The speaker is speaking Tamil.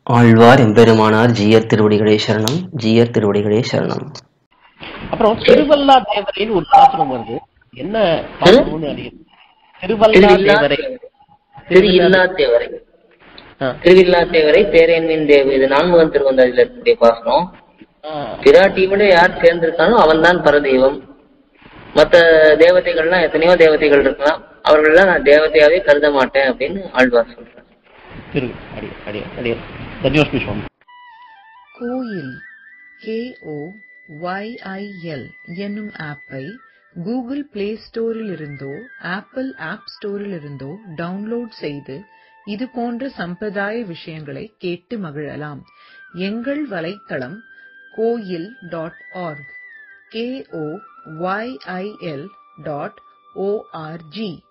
ஆழ்வார் எம்பெருமானார் ஜீயர் திருவடிகளே சரணம் ஜீயர் திருவடிகளே சரணம் அப்புறம் திருவல்லா தேவரைன்னு ஒரு பாசுரம் வருது என்ன பாசுரம்னு அறியுது திருவல்லா தேவரை திரு இல்லா தேவரை ஆ, திருவில்லா தேவரை பேரன்பின் தேவ இது நான்முகன் திருவந்தாதியில இருக்கக்கூடிய பாசனம் ஆ, பிராட்டியை விட யார் சேர்ந்திருக்கானோ அவன்தான் பரதெய்வம் மத்த தேவதைகள்லாம் எத்தனையோ தேவதைகள் இருக்கலாம் அவர்கள்லாம் நான் தேவதையாவே கருத மாட்டேன் அப்படின்னு ஆழ்வார் சொல்றார் திரு அடி அடி அடி தன்யோஸ்மி சுவாமி கோயில் கேஓ ஒய்ஐஎல் என்னும் ஆப்பை கூகுள் பிளே ஸ்டோரில் இருந்தோ ஆப்பிள் ஆப் ஸ்டோரில் இருந்தோ டவுன்லோட் செய்து இது போன்ற சம்பிரதாய விஷயங்களை கேட்டு மகிழலாம் எங்கள் வலைத்தளம் கோயில் dot org KO YIL dot O R G